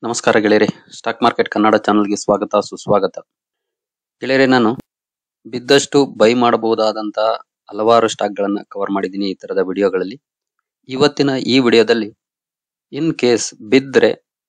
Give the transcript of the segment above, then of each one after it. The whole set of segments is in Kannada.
ನಮಸ್ಕಾರ ಗೆಳೆಯರಿ ಸ್ಟಾಕ್ ಮಾರ್ಕೆಟ್ ಕನ್ನಡ ಚಾನಲ್ಗೆ ಸ್ವಾಗತ ಸುಸ್ವಾಗತ ಗೆಳೆಯರಿ ನಾನು ಬಿದ್ದಷ್ಟು ಬೈ ಮಾಡಬಹುದಾದಂತಹ ಹಲವಾರು ಸ್ಟಾಕ್ ಗಳನ್ನ ಕವರ್ ಮಾಡಿದ್ದೀನಿ ಈ ತರದ ವಿಡಿಯೋಗಳಲ್ಲಿ ಇವತ್ತಿನ ಈ ವಿಡಿಯೋದಲ್ಲಿ ಇನ್ ಕೇಸ್ ಬಿದ್ರೆ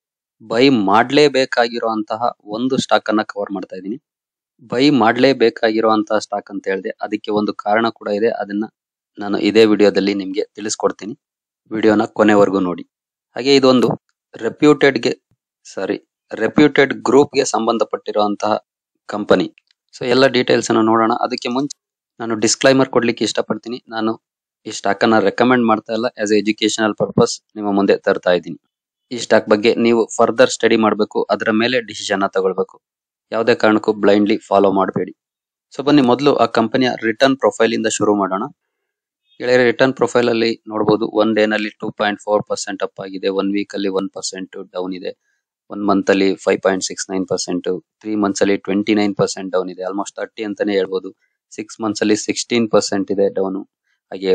ಬೈ ಮಾಡಲೇಬೇಕಾಗಿರುವಂತಹ ಒಂದು ಸ್ಟಾಕ್ ಅನ್ನ ಕವರ್ ಮಾಡ್ತಾ ಇದ್ದೀನಿ ಬೈ ಮಾಡಲೇಬೇಕಾಗಿರುವಂತಹ ಸ್ಟಾಕ್ ಅಂತ ಹೇಳಿದೆ ಅದಕ್ಕೆ ಒಂದು ಕಾರಣ ಕೂಡ ಇದೆ ಅದನ್ನ ನಾನು ಇದೇ ವಿಡಿಯೋದಲ್ಲಿ ನಿಮ್ಗೆ ತಿಳಿಸ್ಕೊಡ್ತೀನಿ ವಿಡಿಯೋನ ಕೊನೆವರೆಗೂ ನೋಡಿ ಹಾಗೆ ಇದೊಂದು ರೆಪ್ಯೂಟೆಡ್ ಗೆ ಸಾರಿ ರೆಪ್ಯೂಟೆಡ್ ಗ್ರೂಪ್ ಗೆ ಸಂಬಂಧಪಟ್ಟಿರುವಂತಹ ಕಂಪನಿ ಸೊ ಎಲ್ಲ ಡೀಟೇಲ್ಸ್ ಅನ್ನು ನೋಡೋಣ ಅದಕ್ಕೆ ಮುಂಚೆ ನಾನು ಡಿಸ್ಕ್ಲೈಮರ್ ಕೊಡ್ಲಿಕ್ಕೆ ಇಷ್ಟಪಡ್ತೀನಿ ನಾನು ಈ ಸ್ಟಾಕ್ ಅನ್ನ ರೆಕಮೆಂಡ್ ಮಾಡ್ತಾ ಇಲ್ಲ ಆಸ್ ಎ ಎಜುಕೇಶನಲ್ ಪರ್ಪಸ್ ನಿಮ್ಮ ಮುಂದೆ ತರ್ತಾ ಇದ್ದೀನಿ ಈ ಸ್ಟಾಕ್ ಬಗ್ಗೆ ನೀವು ಫರ್ದರ್ ಸ್ಟಡಿ ಮಾಡಬೇಕು ಅದರ ಮೇಲೆ ಡಿಸಿಷನ್ ತಗೊಳ್ಬೇಕು ಯಾವುದೇ ಕಾರಣಕ್ಕೂ ಬ್ಲೈಂಡ್ಲಿ ಫಾಲೋ ಮಾಡಬೇಡಿ ಸೊ ಬನ್ನಿ ಮೊದಲು ಆ ಕಂಪನಿಯ ರಿಟರ್ನ್ ಪ್ರೊಫೈಲ್ ಇಂದ ಶುರು ಮಾಡೋಣ ಗೆಳೆಯರ ರಿಟರ್ನ್ ಪ್ರೊಫೈಲ್ ಅಲ್ಲಿ ನೋಡಬಹುದು ಒನ್ ಡೇ ನಲ್ಲಿ two point four percent up ಆಗಿದೆ ಒನ್ ವೀಕ್ ಅಲ್ಲಿ ಒನ್ ಪರ್ಸೆಂಟ್ ಡೌನ್ ಇದೆ ಒನ್ ಮಂತ್ ಅಲ್ಲಿ five point six nine percent three months ಅಲ್ಲಿ ಟ್ವೆಂಟಿ ನೈನ್ ಪರ್ಸೆಂಟ್ ಡೌನ್ ಇದೆ ಆಲ್ಮೋಸ್ಟ್ ತರ್ಟಿ ಅಂತಾನೆ ಹೇಳ್ಬೋದು ಸಿಕ್ಸ್ ಮಂತ್ಸ್ ಅಲ್ಲಿ ಸಿಕ್ಸ್ಟೀನ್ ಪರ್ಸೆಂಟ್ ಇದೆ ಡೌನ್ ಹಾಗೆ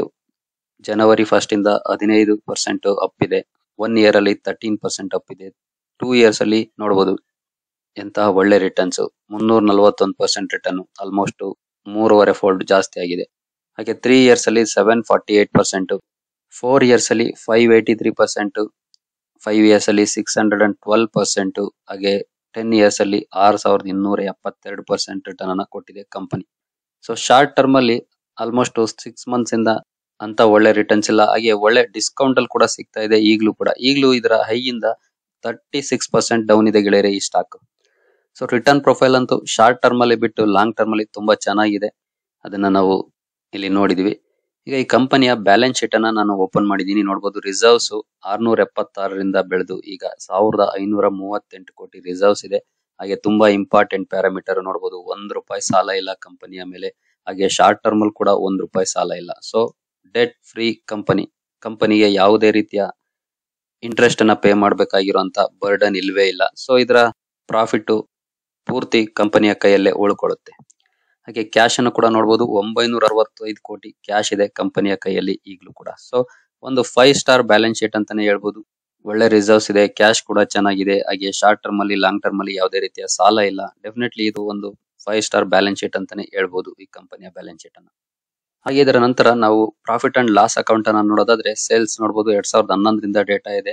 ಜನವರಿ ಫಸ್ಟ್ ಇಂದ ಹದಿನೈದು ಪರ್ಸೆಂಟ್ ಅಪ್ ಇದೆ ಒನ್ ಇಯರ್ ಅಲ್ಲಿ ತರ್ಟೀನ್ ಪರ್ಸೆಂಟ್ ಅಪ್ ಇದೆ ಟೂ ಇಯರ್ಸ್ ಅಲ್ಲಿ ನೋಡಬಹುದು ಎಂತಹ ಒಳ್ಳೆ ರಿಟರ್ನ್ಸ್ ಮುನ್ನೂರ ನಲವತ್ತೊಂದು ಪರ್ಸೆಂಟ್ ರಿಟರ್ನ್ ಆಲ್ಮೋಸ್ಟ್ ಮೂರುವರೆ ಫೋಲ್ಡ್ ಜಾಸ್ತಿ ಆಗಿದೆ ಹಾಗೆ ತ್ರೀ ಇಯರ್ಸ್ ಅಲ್ಲಿ seven forty eight percent four years ಅಲ್ಲಿ five eighty three percent five years ಅಲ್ಲಿ six hundred and twelve percent ಹಾಗೆ ಟೆನ್ ಇಯರ್ಸ್ ಅಲ್ಲಿ ಆರ್ ಸಾವಿರದ ಇನ್ನೂರ ಎಪ್ಪತ್ತೆರಡು ಪರ್ಸೆಂಟ್ ರಿಟರ್ನ್ ಅನ್ನ ಕೊಟ್ಟಿದೆ ಕಂಪನಿ ಸೊ ಶಾರ್ಟ್ ಟರ್ಮ್ ಅಲ್ಲಿ ಆಲ್ಮೋಸ್ಟ್ ಸಿಕ್ಸ್ ಮಂತ್ಸ್ ಇಂದ ಅಂತ ಒಳ್ಳೆ ರಿಟರ್ನ್ಸ್ ಇಲ್ಲ ಹಾಗೆ ಒಳ್ಳೆ ಡಿಸ್ಕೌಂಟ್ ಅಲ್ಲಿ ಕೂಡ ಸಿಗ್ತಾ ಇದೆ ಈಗಲೂ ಕೂಡ ಈಗಲೂ ಇದರ ಹೈ ಇಂದ ತರ್ಟಿ ಸಿಕ್ಸ್ ಪರ್ಸೆಂಟ್ ಡೌನ್ ಇದೆ ಗೆಳೆಯರೆ ಈ ಸ್ಟಾಕ್ ಸೊ ರಿಟರ್ನ್ ಪ್ರೊಫೈಲ್ ಅಂತೂ ಶಾರ್ಟ್ ಟರ್ಮ್ ಅಲ್ಲಿ ಬಿಟ್ಟು ಲಾಂಗ್ ಟರ್ಮ್ ಅಲ್ಲಿ ತುಂಬಾ ಚೆನ್ನಾಗಿದೆ ಅದನ್ನ ನಾವು ಇಲ್ಲಿ ನೋಡಿದೀವಿ ಈಗ ಈ ಕಂಪನಿಯ ಬ್ಯಾಲೆನ್ಸ್ ಶೀಟ್ ಅನ್ನ ನಾನು ಓಪನ್ ಮಾಡಿದೀನಿ ನೋಡಬಹುದು ರಿಸರ್ವ್ಸ್ ಆರ್ನೂರ ಎಪ್ಪತ್ತಾರರಿಂದ ಬೆಳೆದು ಈಗ ಸಾವಿರದ ಐನೂರ ಮೂವತ್ತೆಂಟು ಕೋಟಿ ರಿಸರ್ವ್ಸ್ ಇದೆ ಹಾಗೆ ತುಂಬಾ ಇಂಪಾರ್ಟೆಂಟ್ ಪ್ಯಾರಾಮೀಟರ್ ನೋಡಬಹುದು ಒಂದ್ ರೂಪಾಯಿ ಸಾಲ ಇಲ್ಲ ಕಂಪನಿಯ ಮೇಲೆ ಹಾಗೆ ಶಾರ್ಟ್ ಟರ್ಮ್ ಅಲ್ಲಿ ಕೂಡ ಒಂದ್ ರೂಪಾಯಿ ಸಾಲ ಇಲ್ಲ ಸೊ ಡೆಟ್ ಫ್ರೀ ಕಂಪನಿ ಕಂಪನಿಗೆ ಯಾವುದೇ ರೀತಿಯ ಇಂಟ್ರೆಸ್ಟ್ ಅನ್ನ ಪೇ ಮಾಡಬೇಕಾಗಿರುವಂತ ಬರ್ಡನ್ ಇಲ್ವೇ ಇಲ್ಲ ಸೊ ಇದರ ಪ್ರಾಫಿಟ್ ಪೂರ್ತಿ ಕಂಪನಿಯ ಕೈಯಲ್ಲೇ ಉಳ್ಕೊಳ್ಳುತ್ತೆ ಹಾಗೆ ಕ್ಯಾಶ್ ಅನ್ನು ಕೂಡ ನೋಡಬಹುದು ಒಂಬೈನೂರ ಅರವತ್ತೈದು ಕೋಟಿ ಕ್ಯಾಶ್ ಇದೆ ಕಂಪನಿಯ ಕೈಯಲ್ಲಿ ಈಗಲೂ ಕೂಡ ಸೊ ಒಂದು ಫೈವ್ ಸ್ಟಾರ್ ಬ್ಯಾಲೆನ್ಸ್ ಶೀಟ್ ಅಂತಾನೆ ಹೇಳ್ಬೋದು ಒಳ್ಳೆ ರಿಸರ್ವ್ಸ್ ಇದೆ ಕ್ಯಾಶ್ ಕೂಡ ಚೆನ್ನಾಗಿದೆ ಹಾಗೆ ಶಾರ್ಟ್ ಟರ್ಮ್ ಅಲ್ಲಿ ಲಾಂಗ್ ಟರ್ಮ್ ಅಲ್ಲಿ ಯಾವುದೇ ರೀತಿಯ ಸಾಲ ಇಲ್ಲ ಡೆಫಿನೆಟ್ಲಿ ಇದು ಒಂದು ಫೈವ್ ಸ್ಟಾರ್ ಬ್ಯಾಲೆನ್ಸ್ ಶೀಟ್ ಅಂತಾನೆ ಹೇಳ್ಬೋದು ಈ ಕಂಪನಿಯ ಬ್ಯಾಲೆನ್ಸ್ ಶೀಟ್ ಅನ್ನ ಹಾಗೆ ಇದರ ನಂತರ ನಾವು ಪ್ರಾಫಿಟ್ ಅಂಡ್ ಲಾಸ್ ಅಕೌಂಟ್ ಅನ್ನ ನೋಡೋದಾದ್ರೆ ಸೇಲ್ಸ್ ನೋಡಬಹುದು ಎರಡ್ ಸಾವಿರದ ಹನ್ನೊಂದರಿಂದ ಡೇಟಾ ಇದೆ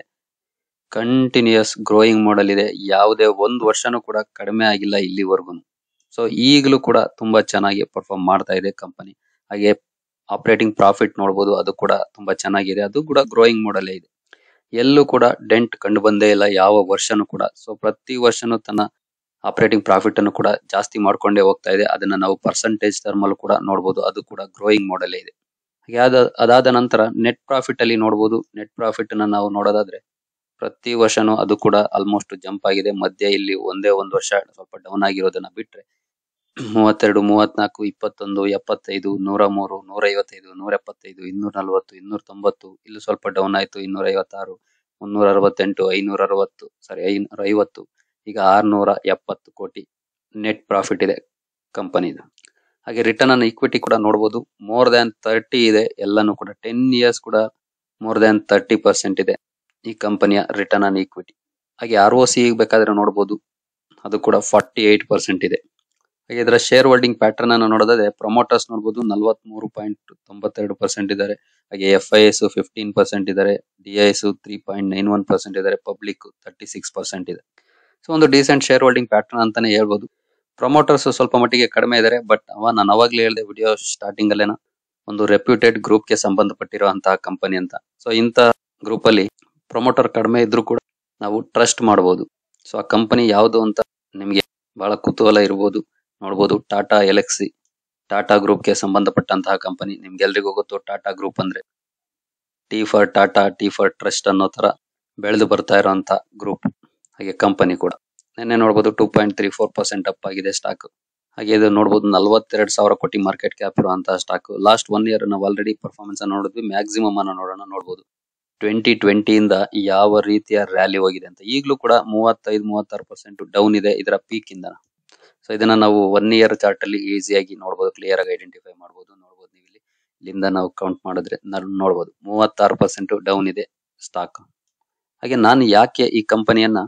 ಕಂಟಿನ್ಯೂಸ್ ಗ್ರೋಯಿಂಗ್ ಮಾಡಲ್ ಇದೆ ಯಾವುದೇ ಒಂದು ವರ್ಷನೂ ಕೂಡ ಕಡಿಮೆ ಆಗಿಲ್ಲ ಇಲ್ಲಿವರೆಗೂ ಸೊ ಈಗಲೂ ಕೂಡ ತುಂಬಾ ಚೆನ್ನಾಗಿ ಪರ್ಫಾರ್ಮ್ ಮಾಡ್ತಾ ಇದೆ ಕಂಪನಿ ಹಾಗೆ ಆಪರೇಟಿಂಗ್ ಪ್ರಾಫಿಟ್ ನೋಡಬಹುದು ಅದು ಕೂಡ ತುಂಬಾ ಚೆನ್ನಾಗಿದೆ ಅದು ಕೂಡ ಗ್ರೋಯಿಂಗ್ ಮಾಡಲ್ ಇದೆ ಎಲ್ಲೂ ಕೂಡ ಡೆಂಟ್ ಕಂಡು ಬಂದೇ ಇಲ್ಲ ಯಾವ ವರ್ಷನೂ ಕೂಡ ಸೊ ಪ್ರತಿ ವರ್ಷನೂ ತನ್ನ ಆಪರೇಟಿಂಗ್ ಪ್ರಾಫಿಟ್ ಅನ್ನು ಕೂಡ ಜಾಸ್ತಿ ಮಾಡ್ಕೊಂಡೇ ಹೋಗ್ತಾ ಇದೆ ಅದನ್ನ ನಾವು ಪರ್ಸೆಂಟೇಜ್ ಟರ್ಮ್ ಅಲ್ಲೂ ಕೂಡ ನೋಡಬಹುದು ಅದು ಕೂಡ ಗ್ರೋಯಿಂಗ್ ಮಾಡಲ್ ಇದೆ ಹಾಗೆ ಅದ- ಅದಾದ ನಂತರ ನೆಟ್ ಪ್ರಾಫಿಟ್ ಅಲ್ಲಿ ನೋಡಬಹುದು ನೆಟ್ ಪ್ರಾಫಿಟ್ ಅನ್ನ ನಾವು ನೋಡೋದಾದ್ರೆ ಪ್ರತಿ ವರ್ಷನೂ ಅದು ಕೂಡ ಆಲ್ಮೋಸ್ಟ್ ಜಂಪ್ ಆಗಿದೆ ಮಧ್ಯೆ ಇಲ್ಲಿ ಒಂದೇ ಒಂದು ವರ್ಷ ಸ್ವಲ್ಪ ಡೌನ್ ಆಗಿರೋದನ್ನ ಬಿಟ್ರೆ ಮೂವತ್ತೆರಡು ಮೂವತ್ನಾಲ್ಕು ಇಪ್ಪತ್ತೊಂದು ಎಪ್ಪತ್ತೈದು ನೂರ ಮೂರು ನೂರ ಐವತ್ತೈದು ನೂರ ಎಪ್ಪತ್ತೈದು ಇನ್ನೂರ ನಲವತ್ತು ಇನ್ನೂರ ತೊಂಬತ್ತು ಇಲ್ಲಿ ಸ್ವಲ್ಪ ಡೌನ್ ಆಯ್ತು ಇನ್ನೂರ ಐವತ್ತಾರು ಮುನ್ನೂರ ಅರವತ್ತೆಂಟು ಐನೂರ ಅರವತ್ತು ಸಾರಿ ಐನೂರ ಐವತ್ತು ಈಗ ಆರ್ನೂರ ಎಪ್ಪತ್ತು ಕೋಟಿ ನೆಟ್ ಪ್ರಾಫಿಟ್ ಇದೆ ಕಂಪನಿದು ಹಾಗೆ ರಿಟರ್ನ್ ಆನ್ ಇಕ್ವಿಟಿ ಕೂಡ ನೋಡಬಹುದು ಮೋರ್ ದ್ಯಾನ್ ತರ್ಟಿ ಇದೆ ಎಲ್ಲಾನು ಕೂಡ ಟೆನ್ ಇಯರ್ಸ್ ಕೂಡ ಮೋರ್ ದ್ಯಾನ್ ತರ್ಟಿ ಪರ್ಸೆಂಟ್ ಇದೆ ಈ ಕಂಪನಿಯ ರಿಟರ್ನ್ ಆನ್ ಈಕ್ವಿಟಿ ಹಾಗೆ ಆರ್ ಒ ಸಿ ಬೇಕಾದ್ರೆ ನೋಡಬಹುದು ಅದು ಕೂಡ ಫಾರ್ಟಿ ಏಟ್ ಪರ್ಸೆಂಟ್ ಇದೆ ಹಾಗೆ ಇದರ ಶೇರ್ ಹೋಲ್ಡಿಂಗ್ ಪ್ಯಾಟರ್ನ್ ಅನ್ನು ನೋಡೋದಾದ್ರೆ ಪ್ರೊಮೋಟರ್ಸ್ ನೋಡಬಹುದು ನಲವತ್ತ್ ಮೂರು ಪಾಯಿಂಟ್ ತೊಂಬತ್ತೆರಡು ಪರ್ಸೆಂಟ್ ಇದ್ದಾರೆ ಹಾಗೆ F I S fifteen percent ಇದ್ದಾರೆ D I S three point nine one percent ಇದ್ದಾರೆ ಪಬ್ಲಿಕ್ ತರ್ಟಿ ಸಿಕ್ಸ್ ಪರ್ಸೆಂಟ್ ಇದೆ ಸೊ ಒಂದು ಡೀಸೆಂಟ್ ಶೇರ್ ಹೋಲ್ಡಿಂಗ್ ಪ್ಯಾಟರ್ನ್ ಅಂತಾನೆ ಹೇಳ್ಬೋದು ಪ್ರೊಮೋಟರ್ಸ್ ಸ್ವಲ್ಪ ಮಟ್ಟಿಗೆ ಕಡಿಮೆ ಇದ್ದಾರೆ ಬಟ್ ಅವ ನಾನು ಅವಾಗ್ಲೇ ಹೇಳಿದೆ ವಿಡಿಯೋ ಸ್ಟಾರ್ಟಿಂಗ್ ಅಲ್ಲೇನ ಒಂದು ರೆಪ್ಯೂಟೆಡ್ ಗ್ರೂಪ್ ಗೆ ಸಂಬಂಧಪಟ್ಟಿರುವಂತಹ ಕಂಪನಿ ಅಂತ ಸೊ ಇಂತ ಗ್ರೂಪ್ ಅಲ್ಲಿ ಪ್ರೊಮೋಟರ್ ಕಡಿಮೆ ಇದ್ರೂ ಕೂಡ ನಾವು ಟ್ರಸ್ಟ್ ಮಾಡಬಹುದು ಸೊ ಆ ಕಂಪನಿ ಯಾವುದು ಅಂತ ನಿಮಗೆ ಬಹಳ ಕುತೂಹಲ ಇರಬಹುದು ನೋಡಬಹುದು ಟಾಟಾ ಎಲೆಕ್ಸಿ ಟಾಟಾ ಗ್ರೂಪ್ ಗೆ ಸಂಬಂಧಪಟ್ಟಂತಹ ಕಂಪನಿ ನಿಮ್ಗೆಲ್ರಿಗೂ ಗೊತ್ತು ಟಾಟಾ ಗ್ರೂಪ್ ಅಂದ್ರೆ T for Tata T for trust ಅನ್ನೋ ತರ ಬೆಳೆದು ಬರ್ತಾ ಇರುವಂತ ಗ್ರೂಪ್ ಹಾಗೆ ಕಂಪನಿ ಕೂಡ ನಿನ್ನೆ ನೋಡಬಹುದು two point three four percent up ಆಗಿದೆ ಸ್ಟಾಕ್ ಹಾಗೆ ಇದು ನೋಡಬಹುದು ನಲವತ್ತೆರಡು ಸಾವಿರ ಕೋಟಿ ಮಾರ್ಕೆಟ್ ಕ್ಯಾಪ್ ಇರುವಂತಹ ಸ್ಟಾಕ್ ಲಾಸ್ಟ್ ಒನ್ ಇಯರ್ ನಾವು ಆಲ್ರೆಡಿ ಪರ್ಫಾರ್ಮೆನ್ಸ್ ಅನ್ನು ನೋಡಿದ್ವಿ ಮ್ಯಾಕ್ಸಿಮಮ್ ಅನ್ನು ನೋಡೋಣ ನೋಡಬಹುದು ಟ್ವೆಂಟಿ ಟ್ವೆಂಟಿಯಿಂದ ಯಾವ ರೀತಿಯ ರ್ಯಾಲಿ ಹೋಗಿದೆ ಅಂತ ಈಗಲೂ ಕೂಡ ಮೂವತ್ತೈದು ಮೂವತ್ತಾರು ಪರ್ಸೆಂಟ್ ಡೌನ್ ಇದೆ ಇದರ ಪೀಕ್ ಇಂದ ಸೊ ಇದನ್ನ ನಾವು ಒನ್ ಇಯರ್ ಚಾರ್ಟ್ ಅಲ್ಲಿ ಈಸಿಯಾಗಿ ನೋಡಬಹುದು ಕ್ಲಿಯರ್ ಆಗಿ ಐಡೆಂಟಿಫೈ ಮಾಡಬಹುದು ನೋಡಬಹುದು ನೀವು ಇಲ್ಲಿ ಇಲ್ಲಿಂದ ನಾವು ಕೌಂಟ್ ಮಾಡಿದ್ರೆ ನಾವು ನೋಡಬಹುದು ಮೂವತ್ತಾರು ಪರ್ಸೆಂಟ್ ಡೌನ್ ಇದೆ ಸ್ಟಾಕ್ ಹಾಗೆ ನಾನು ಯಾಕೆ ಈ ಕಂಪನಿಯನ್ನ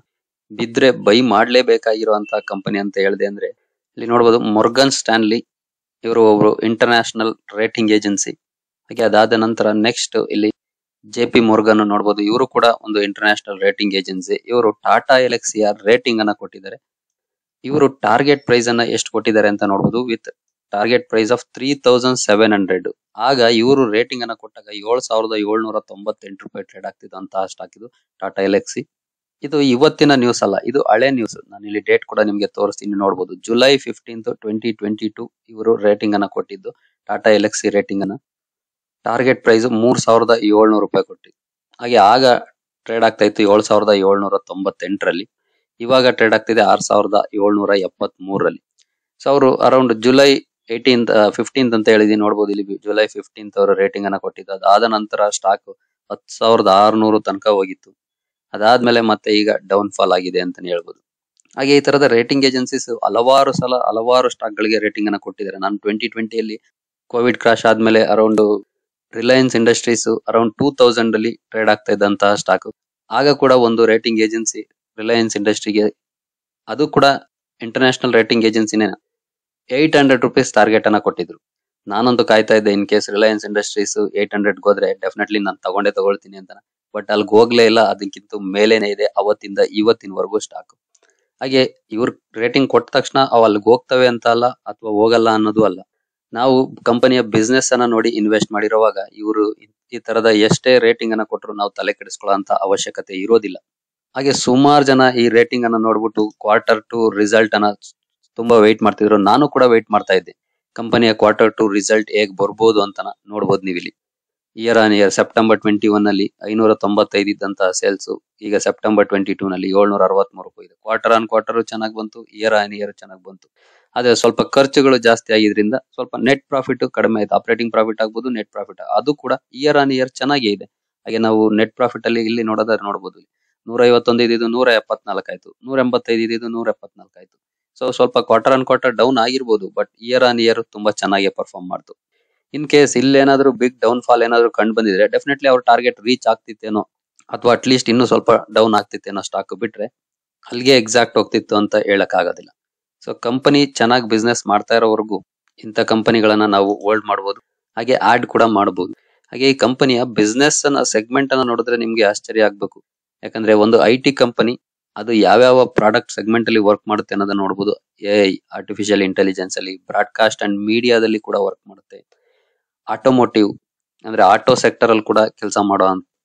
ಬಿದ್ರೆ ಬೈ ಮಾಡ್ಲೇಬೇಕಾಗಿರುವಂತ ಕಂಪನಿ ಅಂತ ಹೇಳಿದೆ ಅಂದ್ರೆ ಇಲ್ಲಿ ನೋಡಬಹುದು ಮೊರ್ಗನ್ ಸ್ಟ್ಯಾನ್ಲಿ ಇವರು ಒಬ್ರು ಇಂಟರ್ನ್ಯಾಷನಲ್ ರೇಟಿಂಗ್ ಏಜೆನ್ಸಿ ಹಾಗೆ ಅದಾದ ನಂತರ ನೆಕ್ಸ್ಟ್ ಇಲ್ಲಿ ಜೆ ಪಿ ಮೊರ್ಗನ್ ನೋಡಬಹುದು ಇವರು ಕೂಡ ಒಂದು ಇಂಟರ್ನ್ಯಾಷನಲ್ ರೇಟಿಂಗ್ ಏಜೆನ್ಸಿ ಇವರು ಟಾಟಾ ಎಲೆಕ್ಸಿಯ ರೇಟಿಂಗ್ ಅನ್ನ ಕೊಟ್ಟಿದ್ದಾರೆ ಇವರು ಟಾರ್ಗೆಟ್ ಪ್ರೈಸ್ ಅನ್ನ ಎಷ್ಟು ಕೊಟ್ಟಿದ್ದಾರೆ ಅಂತ ನೋಡಬಹುದು with target price of three thousand seven hundred ಆಗ ಇವರು ರೇಟಿಂಗ್ ಅನ್ನ ಕೊಟ್ಟಾಗ ಏಳು ಸಾವಿರದ ಏಳ್ನೂರ ತೊಂಬತ್ತೆಂಟು ರೂಪಾಯಿ ಟ್ರೇಡ್ ಆಗ್ತಿದ್ದಂತಹ ಸ್ಟಾಕ್ ಇದು ಟಾಟಾ ಎಲೆಕ್ಸಿ ಇದು ಇವತ್ತಿನ ನ್ಯೂಸ್ ಅಲ್ಲ ಇದು ಹಳೆ ನ್ಯೂಸ್ ನಾನು ಇಲ್ಲಿ ಡೇಟ್ ಕೂಡ ನಿಮಗೆ ತೋರಿಸ್ತೀನಿ ನೋಡಬಹುದು July fifteenth twenty twenty two ಇವರು ರೇಟಿಂಗ್ ಅನ್ನ ಕೊಟ್ಟಿದ್ದು ಟಾಟಾ ಎಲೆಕ್ಸಿ ರೇಟಿಂಗ್ ಅನ್ನ ಟಾರ್ಗೆಟ್ ಪ್ರೈಸ್ ಮೂರ್ ಸಾವಿರದ ಏಳ್ನೂರು ರೂಪಾಯಿ ಕೊಟ್ಟು ಹಾಗೆ ಆಗ ಟ್ರೇಡ್ ಆಗ್ತಾ ಇತ್ತು ಏಳು ಸಾವಿರದ ಏಳ್ನೂರ ತೊಂಬತ್ತೆಂಟರಲ್ಲಿ ಇವಾಗ ಟ್ರೇಡ್ ಆಗ್ತಿದೆ ಆರ್ ಸಾವಿರದ ಏಳ್ನೂರ ಎಪ್ಪತ್ತ್ ಮೂರರಲ್ಲಿ ಸೊ ಅವರು ಅರೌಂಡ್ ಜುಲೈ ಏಯ್ಟೀನ್ತ್ ಫಿಫ್ಟೀನ್ತ್ ಅಂತ ಹೇಳಿದೀನಿ ನೋಡಬಹುದು ಇಲ್ಲಿ ಜುಲೈ ಫಿಫ್ಟೀನ್ತ್ ಅವರ ರೇಟಿಂಗ್ ಅನ್ನ ಕೊಟ್ಟಿದ್ದು ಅದಾದ ನಂತರ ಸ್ಟಾಕ್ ಹತ್ ಸಾವಿರದ ಆರ್ನೂರು ತನಕ ಹೋಗಿತ್ತು ಅದಾದ್ಮೇಲೆ ಮತ್ತೆ ಈಗ ಡೌನ್ ಫಾಲ್ ಆಗಿದೆ ಅಂತಾನೆ ಹೇಳ್ಬೋದು ಹಾಗೆ ಈ ತರದ ರೇಟಿಂಗ್ ಏಜೆನ್ಸೀಸ್ ಹಲವಾರು ಸಲ ಹಲವಾರು ಸ್ಟಾಕ್ ಗಳಿಗೆ ರೇಟಿಂಗ್ ಅನ್ನ ಕೊಟ್ಟಿದ್ದಾರೆ ನಾನು ಟ್ವೆಂಟಿ ಟ್ವೆಂಟಿಯಲ್ಲಿ ಕೋವಿಡ್ ಕ್ರಾಶ್ ಆದ್ಮೇಲೆ around Reliance Industries around two thousand ಅಲ್ಲಿ ಟ್ರೇಡ್ ಆಗ್ತಾ ಇದ್ದಂತಹ ಸ್ಟಾಕ್ ಆಗ ಕೂಡ ಒಂದು ರೇಟಿಂಗ್ ಏಜೆನ್ಸಿ ರಿಲಯನ್ಸ್ ಇಂಡಸ್ಟ್ರಿಗೆ ಅದು ಕೂಡ ಇಂಟರ್ನ್ಯಾಷನಲ್ ರೇಟಿಂಗ್ ಏಜೆನ್ಸಿನೇ ಏಟ್ ಹಂಡ್ರೆಡ್ ರುಪೀಸ್ ಟಾರ್ಗೆಟ್ ಅನ್ನ ಕೊಟ್ಟಿದ್ರು ನಾನಂತೂ ಕಾಯ್ತಾ ಇದ್ದೆ in case Reliance Industries eight hundred ಹೋದ್ರೆ ಡೆಫಿನೆಟ್ಲಿ ನಾನು ತಗೊಂಡೇ ತಗೊಳ್ತೀನಿ ಅಂತ ಬಟ್ ಅಲ್ಲಿ ಹೋಗ್ಲೇ ಇಲ್ಲ ಅದಕ್ಕಿಂತ ಮೇಲೇನೆ ಇದೆ ಅವತ್ತಿಂದ ಇವತ್ತಿನವರೆಗೂ ಸ್ಟಾಕ್ ಹಾಗೆ ಇವ್ರ ರೇಟಿಂಗ್ ಕೊಟ್ಟ ತಕ್ಷಣ ಅವು ಅಲ್ಲಿಗೆ ಹೋಗ್ತವೆ ಅಂತ ಅಲ್ಲ ಅಥವಾ ಹೋಗಲ್ಲ ಅನ್ನೋದು ಅಲ್ಲ ನಾವು ಕಂಪನಿಯ ಬಿಸ್ನೆಸ್ ಅನ್ನ ನೋಡಿ ಇನ್ವೆಸ್ಟ್ ಮಾಡಿರುವಾಗ ಇವರು ಈ ತರದ ಎಷ್ಟೇ ರೇಟಿಂಗ್ ಅನ್ನ ಕೊಟ್ಟರು ನಾವು ತಲೆ ಕೆಡಿಸ್ಕೊಳ್ಳೋ ಅವಶ್ಯಕತೆ ಇರೋದಿಲ್ಲ ಹಾಗೆ ಸುಮಾರು ಜನ ಈ ರೇಟಿಂಗ್ ಅನ್ನ ನೋಡ್ಬಿಟ್ಟು ಕ್ವಾರ್ಟರ್ ಟು ರಿಸಲ್ಟ್ ಅನ್ನ ತುಂಬಾ ವೆಯ್ಟ್ ಮಾಡ್ತಿದ್ರು ನಾನು ಕೂಡ ವೆಯ್ಟ್ ಮಾಡ್ತಾ ಇದ್ದೆ ಕಂಪನಿಯ ಕ್ವಾರ್ಟರ್ ಟು ರಿಸಲ್ಟ್ ಹೇಗ್ ಬರ್ಬೋದು ಅಂತ ನೋಡ್ಬೋದು ನೀವು ಇಲ್ಲಿ year on year September twenty one ಅಲ್ಲಿ ಐನೂರ ತೊಂಬತ್ತೈದು ಇದ್ದಂತಹ ಸೇಲ್ಸ್ ಈಗ ಸೆಪ್ಟೆಂಬರ್ ಟ್ವೆಂಟಿ ಟೂ ನಲ್ಲಿ ಏಳ್ನೂರ ಅರವತ್ಮೂರು ರೂಪಾಯಿ ಇದೆ ಕ್ವಾರ್ಟರ್ ಆನ್ ಕ್ವಾರ್ಟರ್ ಚೆನ್ನಾಗಿ ಬಂತು ಇಯರ್ ಆನ್ ಇಯರ್ ಚೆನ್ನಾಗಿ ಬಂತು ಅದೇ ಸ್ವಲ್ಪ ಖರ್ಚುಗಳು ಜಾಸ್ತಿ ಆಗಿದ್ರಿಂದ ಸ್ವಲ್ಪ ನೆಟ್ ಪ್ರಾಫಿಟ್ ಕಡಿಮೆ ಆಯ್ತು ಆಪರೇಟಿಂಗ್ ಪ್ರಾಫಿಟ್ ಆಗ್ಬೋದು ನೆಟ್ ಪ್ರಾಫಿಟ್ ಅದು ಕೂಡ ಇಯರ್ ಆನ್ ಇಯರ್ ಚೆನ್ನಾಗೇ ಇದೆ ಹಾಗೆ ನಾವು ನೆಟ್ ಪ್ರಾಫಿಟ್ ಅಲ್ಲಿ ಇಲ್ಲಿ ನೋಡೋದಾದ್ರೆ ನೋಡಬಹುದು ನೂರ ಐವತ್ತೊಂದು ಇದ್ದು ನೂರ ಎಪ್ಪತ್ನಾಲ್ಕು ಆಯ್ತು ನೂರ ಎಂಬತ್ತೈದು ಇದ್ದು ನೂರ ಎಪ್ಪತ್ನಾಲ್ಕು ಆಯ್ತು ಸೊ ಸ್ವಲ್ಪ ಕ್ವಾರ್ಟರ್ ಆನ್ ಕ್ವಾರ್ಟರ್ ಡೌನ್ ಆಗಿರ್ಬೋದು ಬಟ್ ಇಯರ್ ಆನ್ ಇಯರ್ ತುಂಬಾ ಚೆನ್ನಾಗಿ ಪರ್ಫಾರ್ಮ್ ಮಾಡ್ತು ಇನ್ ಕೇಸ್ ಇಲ್ಲೇನಾದ್ರೂ ಬಿಗ್ ಡೌನ್ ಫಾಲ್ ಏನಾದ್ರು ಕಂಡು ಬಂದಿದ್ರೆ ಡೆಫಿನೆಟ್ಲಿ ಅವ್ರ ಟಾರ್ಗೆಟ್ ರೀಚ್ ಆಗ್ತಿತ್ತೇನೋ ಅಥವಾ ಅಟ್ಲೀಸ್ಟ್ ಇನ್ನೂ ಸ್ವಲ್ಪ ಡೌನ್ ಆಗ್ತಿತ್ತೇನೋ ಸ್ಟಾಕ್ ಬಿಟ್ರೆ ಅಲ್ಲಿಗೆ ಎಕ್ಸಾಕ್ಟ್ ಹೋಗ್ತಿತ್ತು ಅಂತ ಹೇಳಕ್ ಆಗೋದಿಲ್ಲ ಸೊ ಕಂಪನಿ ಚೆನ್ನಾಗಿ ಬಿಸ್ನೆಸ್ ಮಾಡ್ತಾ ಇರೋವರೆಗೂ ಇಂಥ ಕಂಪನಿಗಳನ್ನ ನಾವು ಹೋಲ್ಡ್ ಮಾಡಬಹುದು ಹಾಗೆ ಆಡ್ ಕೂಡ ಮಾಡಬಹುದು ಹಾಗೆ ಈ ಕಂಪನಿಯ ಬಿಸ್ನೆಸ್ ಅನ್ನ ಸೆಗ್ಮೆಂಟ್ ಅನ್ನ ನೋಡಿದ್ರೆ ನಿಮ್ಗೆ ಆಶ್ಚರ್ಯ ಆಗ್ಬೇಕು ಯಾಕಂದ್ರೆ ಒಂದು ಐ ಟಿ ಕಂಪನಿ ಅದು ಯಾವ್ಯಾವ ಪ್ರಾಡಕ್ಟ್ ಸೆಗ್ಮೆಂಟ್ ಅಲ್ಲಿ ವರ್ಕ್ ಮಾಡುತ್ತೆ ಅನ್ನೋದನ್ನ ನೋಡಬಹುದು ಎ ಆರ್ಟಿಫಿಷಿಯಲ್ ಇಂಟೆಲಿಜೆನ್ಸ್ ಅಲ್ಲಿ ಬ್ರಾಡ್ಕಾಸ್ಟ್ ಅಂಡ್ ಮೀಡಿಯಾದಲ್ಲಿ ಕೂಡ ವರ್ಕ್ ಮಾಡುತ್ತೆ ಆಟೋಮೋಟಿವ್ ಅಂದ್ರೆ ಆಟೋ ಸೆಕ್ಟರ್ ಅಲ್ಲಿ ಕೂಡ ಕೆಲಸ ಮಾಡೋ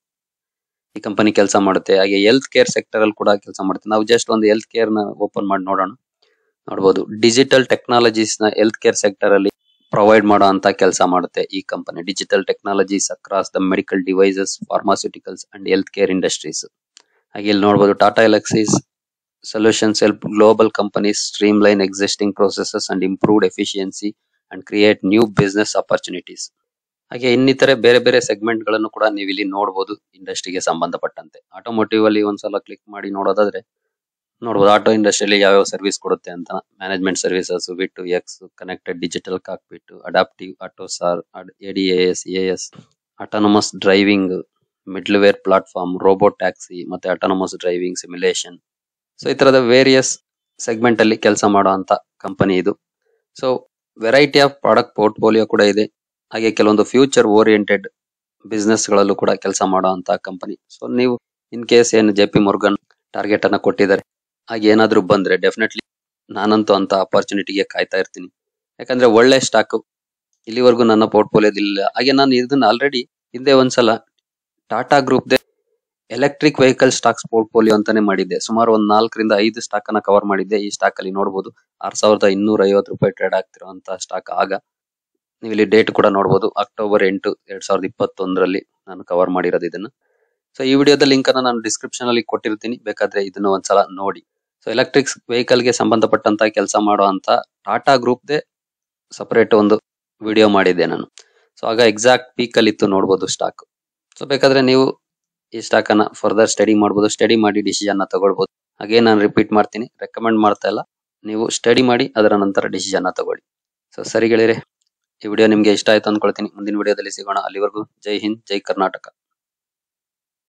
ಈ ಕಂಪನಿ ಕೆಲಸ ಮಾಡುತ್ತೆ ಹಾಗೆ ಹೆಲ್ತ್ ಕೇರ್ ಸೆಕ್ಟರ್ ಅಲ್ಲಿ ಕೂಡ ಕೆಲಸ ಮಾಡುತ್ತೆ ನಾವು ಜಸ್ಟ್ ಒಂದು ಹೆಲ್ತ್ ಕೇರ್ ನ ಓಪನ್ ಮಾಡಿ ನೋಡೋಣ ನೋಡಬಹುದು ಡಿಜಿಟಲ್ ಟೆಕ್ನಾಲಜೀಸ್ ನ ಹೆಲ್ತ್ ಕೇರ್ ಸೆಕ್ಟರ್ ಅಲ್ಲಿ ಪ್ರೊವೈಡ್ ಮಾಡೋ ಅಂತ ಕೆಲಸ ಮಾಡುತ್ತೆ ಈ company digital technologies across the medical devices pharmaceuticals and health care industries ಹಾಗೆ ಇಲ್ಲಿ ನೋಡಬಹುದು Tata Elxsi solutions help global companies streamline existing processes and improved efficiency and create new business opportunities ಹಾಗೆ ಇನ್ನಿತರೆ ಬೇರೆ ಬೇರೆ ಸೆಗ್ಮೆಂಟ್ ಗಳನ್ನು ಕೂಡ ನೀವು ಇಲ್ಲಿ ನೋಡಬಹುದು ಇಂಡಸ್ಟ್ರಿಗೆ ಸಂಬಂಧಪಟ್ಟಂತೆ ಆಟೋಮೋಟಿವ್ ಅಲ್ಲಿ ಒಂದ್ಸಲ ಕ್ಲಿಕ್ ಮಾಡಿ ನೋಡೋದಾದ್ರೆ ನೋಡಬಹುದು ಆಟೋ ಇಂಡಸ್ಟ್ರಿಯಲ್ಲಿ ಯಾವ್ಯಾವ ಸರ್ವಿಸ್ ಕೊಡುತ್ತೆ ಅಂತ management services with X connected digital cockpit adaptive AUTOSAR ADAS AS autonomous driving middleware platform robo taxi ಮತ್ತೆ ಆಟೋನಮಸ್ ಡ್ರೈವಿಂಗ್ ಸಿಮ್ಯುಲೇಷನ್ ಸೊ ಈ ತರದ ವೇರಿಯಸ್ ಸೆಗ್ಮೆಂಟ್ ಅಲ್ಲಿ ಕೆಲಸ ಮಾಡುವಂತ ಕಂಪನಿ ಇದು so variety of product portfolio ಕೂಡ ಇದೆ ಹಾಗೆ ಕೆಲವೊಂದು ಫ್ಯೂಚರ್ ಓರಿಯೆಂಟೆಡ್ ಬಿಸ್ನೆಸ್ ಗಳಲ್ಲೂ ಕೂಡ ಕೆಲಸ ಮಾಡುವಂತ ಕಂಪನಿ ಸೊ ನೀವು ಇನ್ ಕೇಸ್ ಏನು ಜೆ ಪಿ ಮುರ್ಗನ್ ಟಾರ್ಗೆಟ್ ಅನ್ನ ಕೊಟ್ಟಿದ್ದಾರೆ ಹಾಗೆ ಏನಾದ್ರೂ ಬಂದ್ರೆ ಡೆಫಿನೆಟ್ಲಿ ನಾನಂತೂ ಅಂತ ಅಪರ್ಚುನಿಟಿಗೆ ಕಾಯ್ತಾ ಇರ್ತೀನಿ ಯಾಕಂದ್ರೆ ಒಳ್ಳೆ ಸ್ಟಾಕ್ ಇಲ್ಲಿವರೆಗೂ ನನ್ನ ಪೋರ್ಟ್ಫೋಲಿಯೋದಿಲ್ಲ ಹಾಗೆ ನಾನು ಇದನ್ನ ಆಲ್ರೆಡಿ ಹಿಂದೆ ಒಂದ್ಸಲ ಟಾಟಾ ಗ್ರೂಪ್ ದೇ ಎಲೆಕ್ಟ್ರಿಕ್ ವೆಹಿಕಲ್ ಸ್ಟಾಕ್ಸ್ ಪೋರ್ಟ್ಫೋಲಿಯೋ ಅಂತಾನೆ ಮಾಡಿದ್ದೆ ಸುಮಾರು ಒಂದ್ ನಾಲ್ಕರಿಂದ ಐದು ಸ್ಟಾಕ್ ಅನ್ನ ಕವರ್ ಮಾಡಿದ್ದೆ ಈ ಸ್ಟಾಕ್ ಅಲ್ಲಿ ನೋಡಬಹುದು ಆರ್ ಸಾವಿರದ ಇನ್ನೂರ ಐವತ್ತು ರೂಪಾಯಿ ಟ್ರೇಡ್ ಆಗ್ತಿರುವಂತ ಸ್ಟಾಕ್ ಆಗ ನೀವು ಇಲ್ಲಿ ಡೇಟ್ ಕೂಡ ನೋಡಬಹುದು ಅಕ್ಟೋಬರ್ ಎಂಟು ಎರಡ್ ಸಾವಿರದ ಇಪ್ಪತ್ತೊಂದರಲ್ಲಿ ನಾನು ಕವರ್ ಮಾಡಿರೋದು ಇದನ್ನ ಸೊ ಈ ವಿಡಿಯೋದ ಲಿಂಕ್ ಅನ್ನ ನಾನು ಡಿಸ್ಕ್ರಿಪ್ಷನ್ ಅಲ್ಲಿ ಕೊಟ್ಟಿರ್ತೀನಿ ಬೇಕಾದ್ರೆ ಇದನ್ನ ಒಂದ್ಸಲ ನೋಡಿ ಸೊ ಎಲೆಕ್ಟ್ರಿಕ್ ವೆಹಿಕಲ್ ಗೆ ಸಂಬಂಧಪಟ್ಟಂತ ಕೆಲಸ ಮಾಡುವಂತ ಟಾಟಾ ಗ್ರೂಪ್ ದೇ ಸಪರೇಟ್ ಒಂದು ವಿಡಿಯೋ ಮಾಡಿದ್ದೆ ನಾನು ಸೊ ಆಗ ಎಕ್ಸಾಕ್ಟ್ ಪೀಕ್ ಅಲ್ಲಿ ಇತ್ತು ನೋಡಬಹುದು ಸ್ಟಾಕ್ ಸೊ ಬೇಕಾದ್ರೆ ನೀವು ಈ ಸ್ಟಾಕ್ ಅನ್ನ ಫರ್ದರ್ ಸ್ಟಡಿ ಮಾಡಬಹುದು ಸ್ಟಡಿ ಮಾಡಿ ಡಿಸಿಷನ್ ನ ತಗೊಳ್ಬಹುದು ಹಾಗೆ ನಾನು ರಿಪೀಟ್ ಮಾಡ್ತೀನಿ ರೆಕಮೆಂಡ್ ಮಾಡ್ತಾ ಇಲ್ಲ ನೀವು ಸ್ಟಡಿ ಮಾಡಿ ಅದರ ನಂತರ ಡಿಸಿಷನ್ ನ ತಗೊಳ್ಳಿ ಸೊ ಸರಿ ಗೆಳೆಯರೆ ಈ ವಿಡಿಯೋ ನಿಮ್ಗೆ ಇಷ್ಟ ಆಯ್ತು ಅನ್ಕೊಳ್ತೀನಿ ಮುಂದಿನ ವಿಡಿಯೋದಲ್ಲಿ ಸಿಗೋಣ ಅಲ್ಲಿವರೆಗೂ ಜೈ ಹಿಂದ್ ಜೈ ಕರ್ನಾಟಕ